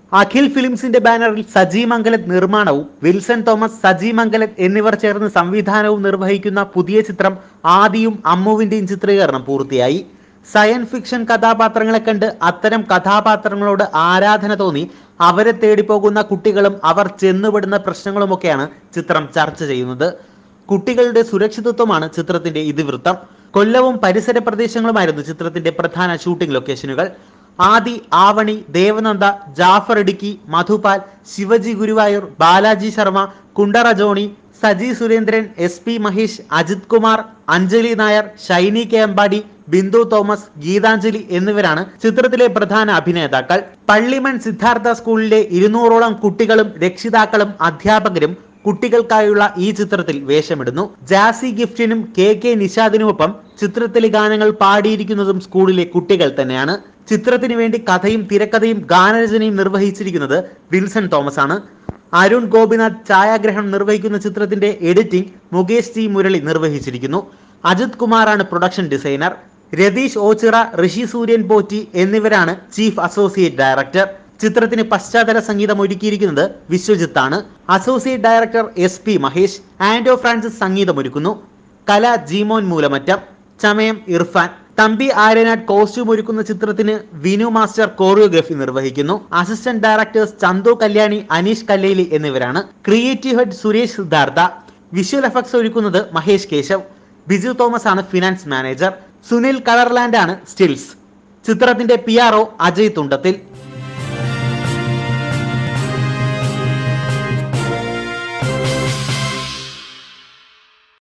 അഖിൽ ഫിലിംസിന്റെ ബാനറിൽ സജി മംഗലത്ത് നിർമ്മാണവും Wilson Thomas Saji മംഗലത്ത് എന്നിവർ ചേർന്ന് സംവിധാനവും നിർവഹിക്കുന്ന പുതിയ ചിത്രം ആദിയും അമ്മുവിന്റെയും ചിത്രീകരണം പൂർത്തിയായി സയൻസ് ഫിക്ഷൻ കഥാപാത്രങ്ങളെ കണ്ട് അത്തരം കഥാപാത്രങ്ങളോട് ആരാധന തോന്നി അവരെ തേടിപ്പോകുന്ന കുട്ടികളും അവർ ചെന്നുപെടുന്ന പ്രശ്നങ്ങളുമൊക്കെയാണ് ചിത്രം ചർച്ച ചെയ്യുന്നത് കുട്ടികളുടെ സുരക്ഷിതത്വമാണ് ചിത്രത്തിന്റെ ഇതിവൃത്തം കൊല്ലവും പരിസര പ്രദേശങ്ങളുമായിരുന്നു ചിത്രത്തിന്റെ പ്രധാന ഷൂട്ടിംഗ് ലൊക്കേഷനുകൾ Aadi Avani Devananda Jaffar Idukki Madhupal Sivaji Guruvayur Balaji Sharma Kundara Johnny Saji Surendran S P Mahesh Ajith Kumar Anjali Nair Shiny K Ambady Bindu Thomas Geethanjali എന്നിവരാണ് ചിത്രത്തിലെ പ്രധാന അഭിനേതാക്കൾ പള്ളിമൺ സിദ്ധാർത്ഥ സ്കൂളിലെ ഇരുന്നൂറോളം കുട്ടികളും രക്ഷിതാക്കളും അധ്യാപകരും കുട്ടികൾക്കായുള്ള ഈ ചിത്രത്തിൽ വേഷമിടുന്നു ജാസി ഗിഫ്റ്റിനും കെ കെ നിഷാദിനുമൊപ്പം ചിത്രത്തിലെ ഗാനങ്ങൾ പാടിയിരിക്കുന്നതും സ്കൂളിലെ കുട്ടികൾ തന്നെയാണ് ചിത്രത്തിന് വേണ്ടി കഥയും തിരക്കഥയും ഗാനരചനയും നിർവഹിച്ചിരിക്കുന്നത് വിൽസൺ തോമസ് ആണ് അരുൺ ഗോപിനാഥ് ഛായാഗ്രഹണം നിർവഹിക്കുന്ന ചിത്രത്തിന്റെ എഡിറ്റിംഗ് മുകേഷ് ടി മുരളി നിർവഹിച്ചിരിക്കുന്നു അജിത് കുമാറാണ് പ്രൊഡക്ഷൻ ഡിസൈനർ രതീഷ് ഓച്ചിറ ഋഷി സൂര്യൻ പോറ്റി എന്നിവരാണ് ചീഫ് അസോസിയേറ്റ് ഡയറക്ടർ ചിത്രത്തിന് പശ്ചാത്തല സംഗീതം ഒരുക്കിയിരിക്കുന്നത് വിശ്വജിത്ത് ആണ് associate director S P Mahesh Ando Francis സംഗീതമൊരുക്കുന്നു കല ജീമോൻ മൂലമറ്റം ചമയം ഇർഫാൻ തമ്പി ആര്യനാട് കോസ്റ്റ്യൂം ഒരുക്കുന്ന ചിത്രത്തിന് വിനു മാസ്റ്റർ കോറിയോഗ്രഫി നിർവഹിക്കുന്നു അസിസ്റ്റന്റ് ഡയറക്ടേഴ്സ് ചന്തു കല്യാണി അനീഷ് കല്ലേലി എന്നിവരാണ് creative head Suresh Siddhartha visual effects ഒരുക്കുന്നത് മഹേഷ് കേശവ് ബിജു തോമസ് ആണ് ഫിനാൻസ് മാനേജർ സുനിൽ കളർലാൻഡ് ആണ് സ്റ്റിൽസ് ചിത്രത്തിന്റെ പി ആർ ഒ അജയ് തുണ്ടത്തിൽ